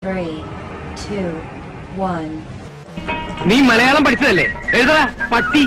Three, two, one. നീ മലയാളം പഠിച്ചതല്ലേ എഴുതാ പട്ടി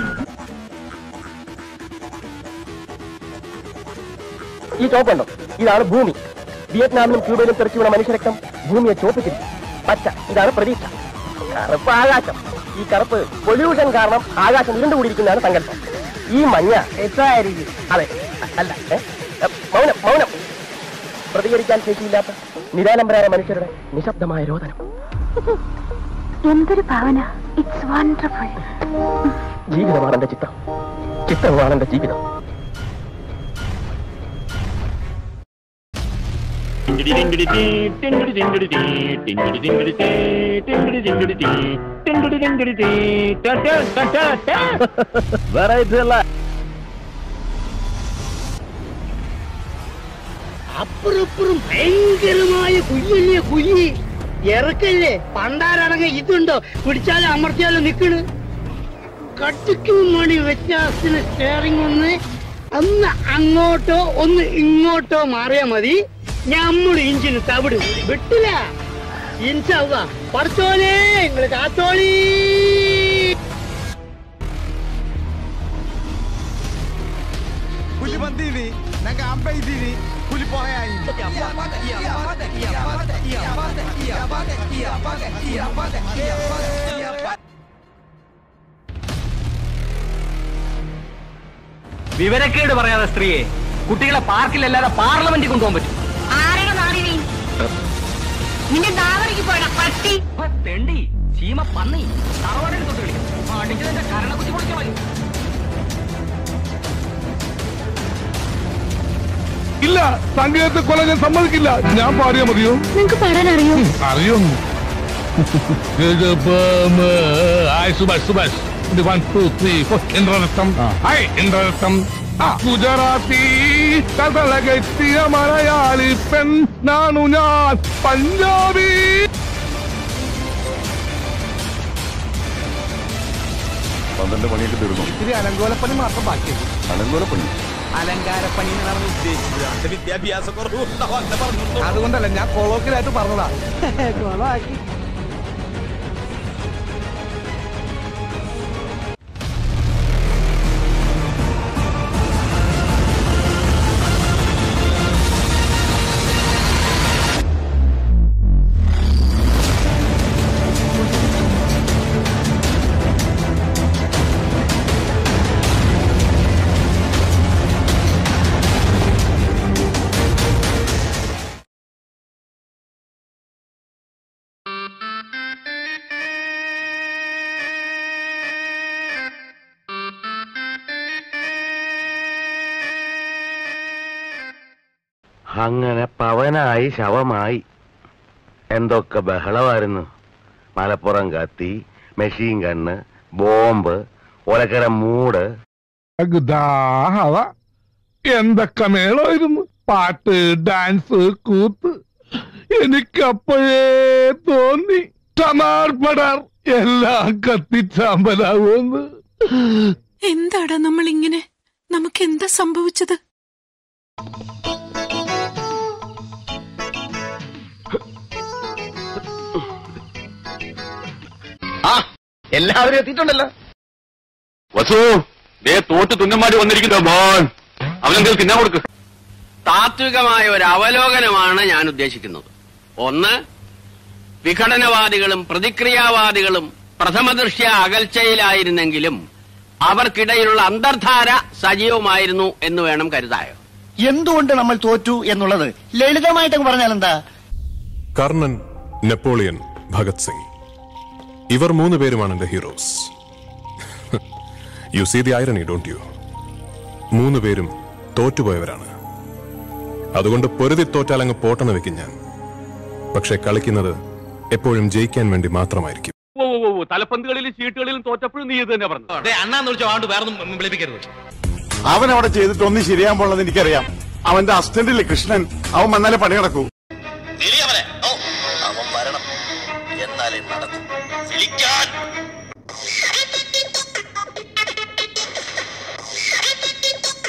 ഈ ചോപ്പുണ്ടോ ഇതാണ് ഭൂമി വിയറ്റ്നാമിലും ക്യൂബയിലും തെറിച്ചു വീണ മനുഷ്യരക്തം ഭൂമിയെ ചോപ്പിച്ചിരിക്കും പച്ച ഇതാണ് പ്രതീക്ഷ കറുപ്പ് ആകാശം ഈ കറുപ്പ് പൊല്യൂഷൻ കാരണം ആകാശം ഇരുണ്ടുകൂടിയിരിക്കുന്നതാണ് സങ്കല്പം ഈ മഞ്ഞ എത്രയായിരിക്കും അതെ അല്ല ഏ? എ, മൗനം മൗനം പ്രതികരിക്കാൻ ശേഷിയില്ലാത്ത നിരാലംബരായ മനുഷ്യരുടെ നിശബ്ദമായ രോദനം എന്തൊരു ഭാവന ഇറ്റ്സ് വണ്ടർഫുൾ ജീവിതമാണ് എന്റെ ചിത്രം ചിത്രമാണ് എന്റെ ജീവിതം അപ്പുറപ്പുറം ഭയങ്കരമായ കുയ്യല്ലേ കുയ്യി ഇറക്കല്ലേ പണ്ടാരടങ്ങ ഇതുണ്ടോ പിടിച്ചാലും അമർത്തിയാലും നിക്കണ് കട്ടിക്കും മണി വ്യത്യാസത്തിന് സ്റ്റെയറിംഗ് ഒന്ന് ഒന്ന് അങ്ങോട്ടോ ഒന്ന് ഇങ്ങോട്ടോ മാറിയാ മതി ഞമ്മള് ഇഞ്ചിന് തവിട് വിട്ടില്ല ഇൻഷാവുക പഠിച്ചോലേ നിങ്ങള് കാത്തോളീ పులి పందిని నాకు అబ్బాయి తిని పులిపోయాయి വിവരക്കേട് പറയാതെ സ്ത്രീയെ കുട്ടികളെ പാർക്കിലല്ലാതെ പാർലമെന്റിൽ കൊണ്ടുപോകാൻ പറ്റും ആരുടെ നാടി നീ നിന്റെ ദാവണിക്ക് പോയടാ പട്ടി ഇപ്പൊ തെണ്ടി ചീമ പന്നി തറവാടിന് തൊട്ട് കളിക്കും അടിച്ചതിന്റെ കരണ കുത്തി പൊളിക്കാൻ മതി ഇല്ല സംഗീതത്തെ കൊല ഞാൻ സമ്മതിക്കില്ല ഞാൻ പാടിയാ മതിയോ നിങ്ങക്ക് പാടാൻ അറിയോ അറിയോ hi Subhash Subhash one two three four Indraratnam hi Indraratnam ആ ഗുജറാത്തി കഥളകെത്തിയ മലയാളി പെൺ നാണു ഞാൻ പഞ്ചാബി പന്ത്രണ്ട് മണിയൊക്കെ തീർന്നു ഇത്തിരി അലങ്കോലപ്പണി മാത്രം ബാക്കിയുണ്ട് അലങ്കോലപ്പണി അലങ്കാരപ്പണി എന്നാണ് ഉദ്ദേശിച്ചത് വിദ്യാഭ്യാസ അതുകൊണ്ടല്ല ഞാൻ കൊളോക്കിലായിട്ട് പറഞ്ഞതാ കൊളാക്കി അങ്ങനെ പവനായി ശവമായി എന്തൊക്കെ ബഹളമായിരുന്നു മലപ്പുറം കത്തി മെഷീൻ കണ്ണ് ബോംബ് ഒലക്കര മൂട് ദാഹവ എന്തൊക്കെ മേളമായിരുന്നു പാട്ട് ഡാൻസ് കൂത്ത് എനിക്കപ്പോഴേ തോന്നി ടമാർ പടാർ എല്ലാം കത്തിച്ചാമ്പലാവുമെന്ന് എന്താടാ നമ്മൾ ഇങ്ങനെ നമുക്ക് എന്താ സംഭവിച്ചത് ആ എല്ലാവരും എത്തിയിട്ടുണ്ടല്ലോ വസു ദേ തോട്ട് തുന്നമാടി വന്നിരിക്കുന്നു മോൻ അവനെന്തെങ്കിലും തിന്നാൻ കൊടുക്ക് താത്വികമായ ഒരു അവലോകനമാണ് ഞാൻ ഉദ്ദേശിക്കുന്നത് ഒന്ന് വിഘടനവാദികളും പ്രതിക്രിയാവാദികളും പ്രഥമദൃശ്യ അകൽച്ചയിലായിരുന്നെങ്കിലും അവർക്കിടയിലുള്ള അന്തർധാര സജീവമായിരുന്നു എന്ന് വേണം കരുതായോ എന്തുകൊണ്ട് നമ്മൾ തോറ്റു എന്നുള്ളത് ലളിതമായിട്ട് പറഞ്ഞാൽ എന്താ കർണൻ നെപ്പോളിയൻ ഭഗത് സിംഗ് ഇവർ മൂന്ന് പേരുമാണ് എന്റെ heroes you see the irony don't you മൂന്ന് പേരും തോറ്റുപോയവരാണ് അതുകൊണ്ട് പൊരുതി തോറ്റാൽ അങ്ങ് പോട്ടെന്ന് വെക്കും ഞാൻ പക്ഷെ കളിക്കുന്നത് എപ്പോഴും ജയിക്കാൻ വേണ്ടി മാത്രമായിരിക്കും ഓ ഓ, ഓ തലപ്പന്തുകളിലും ചീട്ടുകളിലും തോറ്റപ്പോഴും നീ ഇത് തന്നെ പറഞ്ഞു അണ്ണാന്ന് വിളിച്ചോ ആണ്ട് വേറെ വിളിപ്പിക്കരുത് അവൻ അവിടെ ചെയ്തിട്ട് ഒന്നും ശരിയാൻ പോണത് എനിക്കറിയാം അവന്റെ അസിസ്റ്റന്റില്ലേ കൃഷ്ണൻ അവൻ വന്നാലേ പണി നടക്കൂ അവൻ വരണം എന്നാലേ നടക്കും വിളിക്കാൻ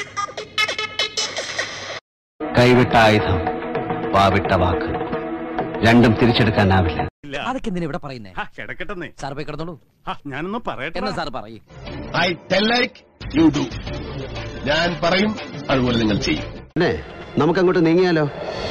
കൈവിട്ട ആയുധം പാവിട്ട വാക്ക് രണ്ടും തിരിച്ചെടുക്കാനാവില്ല അതൊക്കെ എന്തിനാ ഇവിടെ പറയുന്നേ കിടക്കട്ടെന്നേ സാർ പോയി കിടന്നോളൂ ഞാനൊന്ന് പറയട്ടെ എന്നാ സാർ പറയൂ I tell like you do ഞാൻ പറയും അതുപോലെ നിങ്ങൾ ചെയ്യും അല്ലേ നമുക്കങ്ങോട്ട് നീങ്ങിയാലോ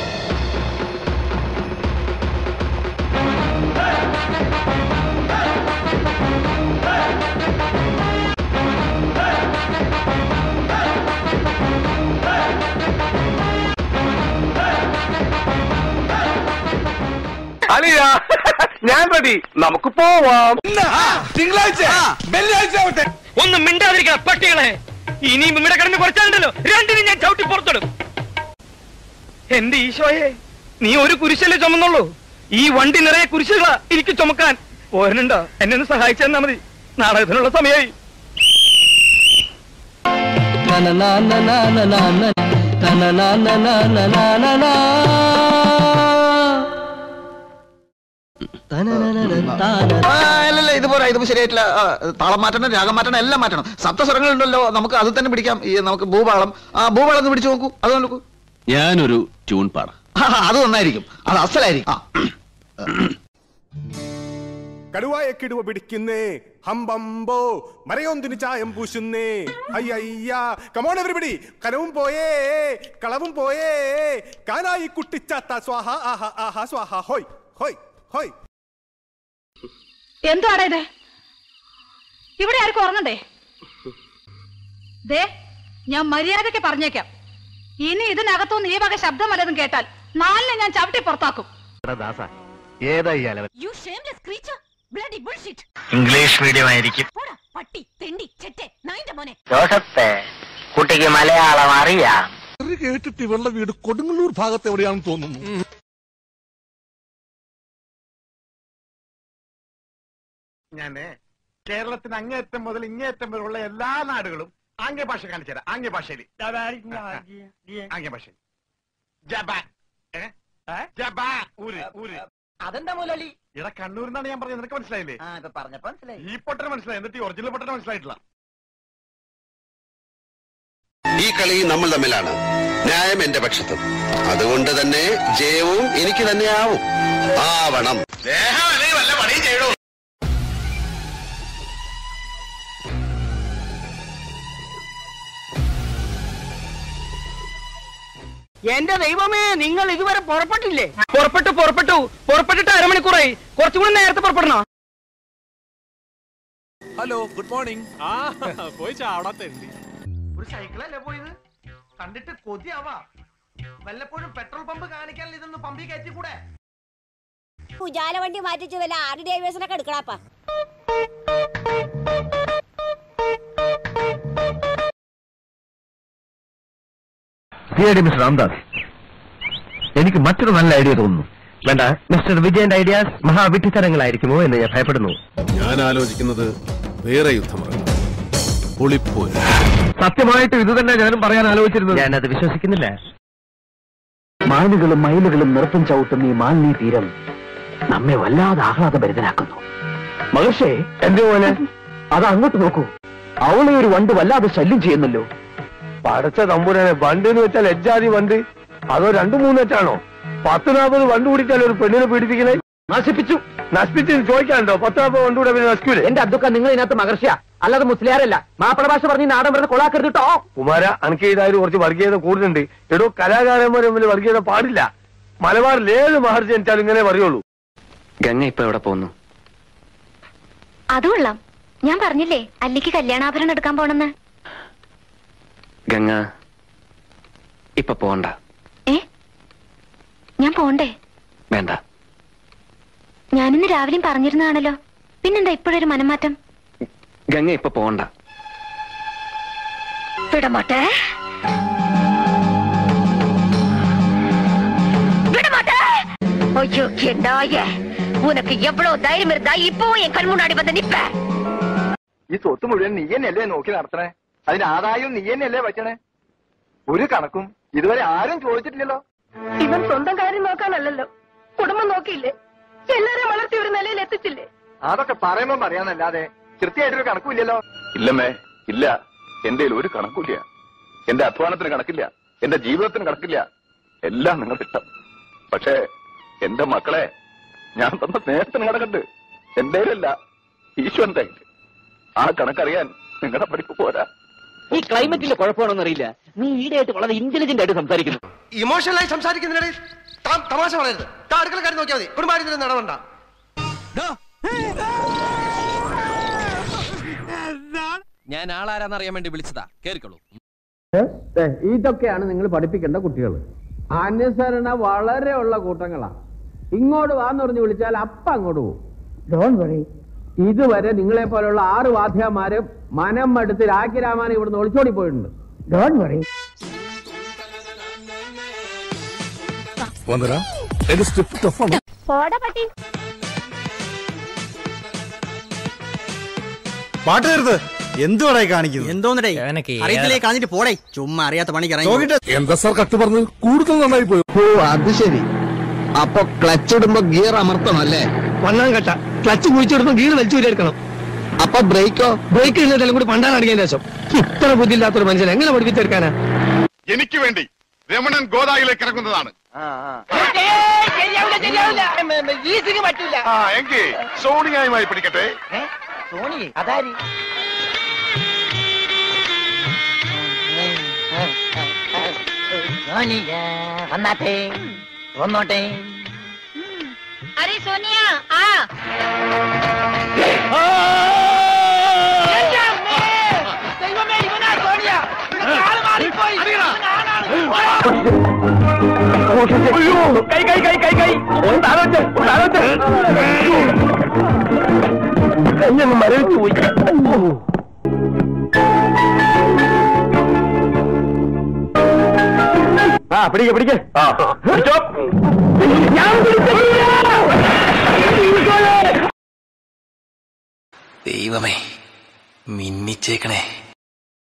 അലിയ ഞാൻ റെഡി നമുക്ക് പോവാം തിങ്കളാഴ്ച വെള്ളിയാഴ്ച ആവട്ടെ ഒന്ന് മിണ്ടാതിരിക്കണം പട്ടികളെ ഇനിയും ഇവിടെ കിടന്ന് കുറച്ചാലുണ്ടല്ലോ രണ്ടിനും ഞാൻ ചവിട്ടി പുറത്തിടും എന്റെ ഈശോയെ നീ ഒരു കുരിശല്ലേ ചുമന്നുള്ളൂ ഈ വണ്ടി നിറയെ കുരിശുകളാ എനിക്ക് ചുമക്കാൻ പോരനുണ്ടോ എന്നെ ഒന്ന് സഹായിച്ചു തന്നാ മതി നാടകത്തിനുള്ള സമയമായി അല്ലല്ല ഇത് പോരാ ഇത് ശരിയായിട്ടില്ല ആ, താളം മാറ്റണം രാഗം മാറ്റണം എല്ലാം മാറ്റണം സപ്തസ്വരങ്ങളുണ്ടല്ലോ നമുക്ക് അത് തന്നെ പിടിക്കാം ഈ നമുക്ക് ഭൂപാളം ആ ഭൂപാളം ഒന്ന് പിടിച്ചു നോക്കൂ അത് നോക്കൂ ഞാനൊരു ട്യൂൺ പാട ആ, അത് നന്നായിരിക്കും അത് അസലായിരിക്കും ആ കടുവായെ കിടുവ പിടിക്കുന്നേ ഹംബംബോ മരയൊന്തിന് ചായം പൂശുന്നേ അയ്യയ്യ കമോൺ എവരിബഡി കനവും പോയേ കളവും പോയേ കാനായി കുട്ടിച്ചാത്ത സ്വാഹ ആഹ ആഹ സ്വാഹ ഹോയ് ഹോയ് ഹോയ് എന്തുവാടാ ഇത് ഇവിടെ ആർക്കും ഉറങ്ങണ്ടേ ദേ ഞാൻ മര്യാദയ്ക്ക് പറഞ്ഞേക്കാം ഇനി ഇതിനകത്തുനിന്ന് ഈ വക ശബ്ദം വല്ലതും കേട്ടാൽ നാലിനെ ഞാൻ ചവിട്ടി പുറത്താക്കും ദാസ ഏതായി അലവൻ you shameless creature bloody bullshit English medium ആയിരിക്കും പോടാ പട്ടി തെണ്ടി ചെറ്റെ നായിന്റെ മോനെ ജോസഫേ കുട്ടിക്ക് മലയാളം അറിയാം കേട്ടിട്ട് ഇവരുടെ വീട് കൊടുങ്ങല്ലൂർ ഭാഗത്ത് എവിടെയാണെന്ന് തോന്നുന്നു ഞാന് കേരളത്തിന് അങ്ങേയറ്റം മുതൽ ഇങ്ങേയറ്റം വരെയുള്ള എല്ലാ നാടുകളും ആംഗ്യ ഭാഷ കാണിച്ചു തരാം ആംഗ്യ ഭാഷയിൽ ആംഗ്യ ഭാഷയിൽ ജബ ഏ? ജബ ഊര് ഊര് അതെന്താ മുതലാളി ഇട കണ്ണൂർ എന്നാണ് ഞാൻ പറഞ്ഞത് നിനക്ക് മനസ്സിലായില്ലേ ആ ഇപ്പൊ പറഞ്ഞപ്പോ മനസ്സിലായി ഈ പൊട്ടന് മനസ്സിലായി എന്നിട്ട് ഈ ഒറിജിനൽ പൊട്ടന് മനസ്സിലായിട്ടില്ല ഈ കളി നമ്മൾ തമ്മിലാണ് ന്യായം എന്റെ പക്ഷത്തും അതുകൊണ്ട് തന്നെ ജയവും എനിക്ക് തന്നെ ആവും ആവണം വല്ല പണിയും ചെയ്യണോ എന്റെ ദൈവമേ നിങ്ങൾ ഇതുവരെ പുറപ്പെട്ടില്ലേ പുറപ്പെട്ടു പുറപ്പെട്ടു പുറപ്പെട്ടിട്ട് അരമണിക്കൂറായി കുറച്ചും കൂടി നേരത്തെ പുറപ്പെടണോ ഹലോ ഗുഡ് മോർണിംഗ് ആ പോയി ചാവടത്തെ ഒരു സൈക്കിളല്ലേ പോയത് കണ്ടിട്ട് കൊതിയാവാ വല്ലപ്പോഴും പെട്രോൾ പമ്പ് കാണിക്കാൻ ഇതൊന്ന് പമ്പി കയറ്റി കൂടെ ഉജാല വണ്ടി മാറ്റിച്ച് വല്ല ആറ് ഡ്രൈവേഴ്സിനൊക്കെ എടുക്കണപ്പാ മിസ്റ്റർ രാംദാസ് എനിക്ക് മറ്റൊരു നല്ല ഐഡിയ തോന്നുന്നു വേണ്ട മിസ്റ്റർ വിജയന്റെ ഐഡിയാസ് മഹാവിട്ടിത്തരങ്ങളായിരിക്കുമോ എന്ന് ഞാൻ ഭയപ്പെടുന്നു ഞാൻ ആലോചിക്കുന്നത് വേറെ യുദ്ധമാണ് പുളിപ്പോര് സത്യമായിട്ടും ഇത് തന്നെ ഞാനും പറയാൻ ആലോചിച്ചിരുന്നത് ഞാനത് വിശ്വസിക്കുന്നില്ല മാനുകളും മയിലുകളും നൃത്തം ചവിട്ടുന്ന ഈ മാലിന്യ തീരം നമ്മെ വല്ലാതെ ആഹ്ലാദഭരിതനാക്കുന്നു മഹർഷേ എന്റെ പോലെ അത് അങ്ങോട്ട് നോക്കൂ അവളെ ഒരു വണ്ട് വല്ലാതെ ശല്യം ചെയ്യുന്നല്ലോ പടച്ച തമ്പുരാനെ വണ്ട് എന്ന് വെച്ചാൽ എജ്ജാതി വണ്ട് അതോ രണ്ടു മൂന്ന് വെച്ചാണോ പത്ത് നാൽപ്പത് വണ്ട് പിടിച്ചാൽ ഒരു പെണ്ണിനെ പീഡിപ്പിക്കണേ നശിപ്പിച്ചു നശിപ്പിച്ച് ചോദിക്കാനുണ്ടോ പത്ത് നാൽപ്പത് വണ്ട് കൂടെ പിന്നെ നശിക്കൂലേ എന്റെ അബ്ദുക്ക നിങ്ങൾ ഇതിനകത്ത് മഹർഷിയ അല്ലാതെ മുസ്ലിയാരല്ല മാപ്പിള ഭാഷ പറഞ്ഞ് നാടൻ പറഞ്ഞ് കൊളാക്കരുത് കേട്ടോ കുമാര അനക്ക് ഇതായാലും കുറച്ച് വർഗീയത കൂടുതലുണ്ട് എടോ കലാകാരന്മാർ തമ്മിൽ വർഗീയത പാടില്ല മലബാറിൽ ഏത് മഹർജി എനിച്ചാലും ഇങ്ങനെ പറയുള്ളൂ ഗംഗ ഇപ്പൊ എവിടെ പോകുന്നു അത് കൊള്ളാം ഞാൻ പറഞ്ഞില്ലേ അല്ലിക്ക് കല്യാണാഭരണം എടുക്കാൻ പോണെന്ന് ഗംഗ ഇപ്പൊ പോണ്ട ഏ ഞാൻ പോണ്ടേ വേണ്ട ഞാനിന്ന് രാവിലെയും പറഞ്ഞിരുന്നതാണല്ലോ പിന്നെന്താ ഇപ്പോഴൊരു മനംമാറ്റം ഗംഗ ഇപ്പൊ പോണ്ട വിടമാട്ടെ விடமாட்டே ஐயோ என்னாய உனக்கு எவ்வளவு தைரியம் இருந்தா இப்பவும் என் கண் முன்னாடி வந்து நிப்ப ഈ സ്വത്ത് മുഴുവൻ നീ തന്നെയല്ലേ നോക്കി നടത്തണേ അതിന് ആദായം നീ തന്നെയല്ലേ വയ്ക്കണേ ഒരു കണക്കും ഇതുവരെ ആരും ചോദിച്ചിട്ടില്ലല്ലോ ഇവൻ സ്വന്തം കാര്യം നോക്കാനല്ലല്ലോ കുടുംബം നോക്കിയില്ലേ എല്ലാരെയും വളർത്തി ഒരു നിലയിൽ എത്തിച്ചില്ലേ അതൊക്കെ പറയുമ്പോ പറയാന്നല്ലാതെ കൃത്യമായിട്ടൊരു കണക്കുമില്ലല്ലോ ഇല്ലമ്മേ ഇല്ല എന്റെ ഒരു കണക്കില്ല എന്റെ അധ്വാനത്തിന് കണക്കില്ല എന്റെ ജീവിതത്തിന് കണക്കില്ല എല്ലാം നിങ്ങൾ ഇഷ്ടം പക്ഷേ എന്റെ മക്കളെ ഞാൻ തന്ന സ്നേഹത്തിന് കണക്കുണ്ട് എന്റെ അല്ല ഈശ്വരന്റെ കയ്യില്. ആ കണക്കറിയാൻ നിങ്ങളുടെ പഠിപ്പ് പോരാ ഈ ക്ലൈമറ്റിന്റെ കുഴപ്പമാണോന്ന് അറിയില്ല നീ ഈടെയായിട്ട് വളരെ ഇന്റലിജന്റ് ആയിട്ട് സംസാരിക്കുന്നു ഇമോഷണലായി സംസാരിക്കുന്നതിനിടയിൽ താൻ തമാശ വളരരുത് താൻ അടുക്കള കാര്യം നോക്കിയാൽ മതി കുടുംബാര്യത്തിന് നടവണ്ട ഞാൻ ആളാരാന്നറിയാൻ വേണ്ടി വിളിച്ചതാ കേറിക്കോളൂ ഇതൊക്കെയാണ് നിങ്ങൾ പഠിപ്പിക്കേണ്ട കുട്ടികൾ അനുസരണ വളരെ ഉള്ള കൂട്ടങ്ങളാ ഇങ്ങോട്ട് വാന്ന് പറഞ്ഞ് വിളിച്ചാൽ അപ്പ അങ്ങോട്ട് പോകും ഡോൺ വറി ഇതുവരെ നിങ്ങളെ പോലുള്ള ആറ് വാദ്യമാര് മനം മടുത്ത് രാഖിരാമാനെ ഇവിടുന്ന് ഒളിച്ചോടി പോയിട്ടുണ്ട് ഡോൺ വറി വന്നരാ എന്റെ സ്റ്റെപ്പ് ടഫാണ് പോടാ പട്ടി പാട്ട് തീർത്ത് എന്തുവാടേ കാണിക്കുന്നു എന്തോന്നടേ അറിയത്തില്ലേ കാണിട്ട് പോടേ ചുമ്മാ അറിയാത്ത പണിക്ക് ഇറങ്ങി എന്താ സാർ കട്ട് പറഞ്ഞത് കൂടുതൽ നന്നായി പോയി ഓ അത് ശരി അപ്പൊ ക്ലച്ച് ഇടുമ്പോ ഗിയർ അമർത്തണം അല്ലേ വണ്ണം കെട്ട ക്ലച്ച് കുഴിച്ചെടുപ്പം ഗീർ വലിച്ചു വരെടുക്കണം അപ്പൊ ബ്രേക്കോ ബ്രേക്ക് ഇടുന്നതെല്ലാം കൂടി പണ്ടാണ് അടിക്കാൻ ശേഷം ഇത്ര ബുദ്ധിയില്ലാത്തൊരു മനുഷ്യൻ എങ്ങനെ പഠിപ്പിച്ചെടുക്കാനാ എനിക്ക് വേണ്ടി രമണൻ ഗോദായിലേക്ക് ഇറങ്ങുന്നതാണ് ആ എങ്കിൽ സോണിയായുമായി പിടിക്കട്ടെ സോണി അതാരി വന്നാട്ടെ വന്നോട്ടെ അരെ സോനിയ ആ കൈ കൈ കൈ കൈ കൈ താഴോട്ട് താഴോട്ട് കഞ്ഞങ്ങ് മരവിച്ചു പോയി ആ പിടിക്ക പിടിക്ക പിടിച്ചോ ഞാൻ ദൈവമേ മിന്നിച്ചേക്കണേ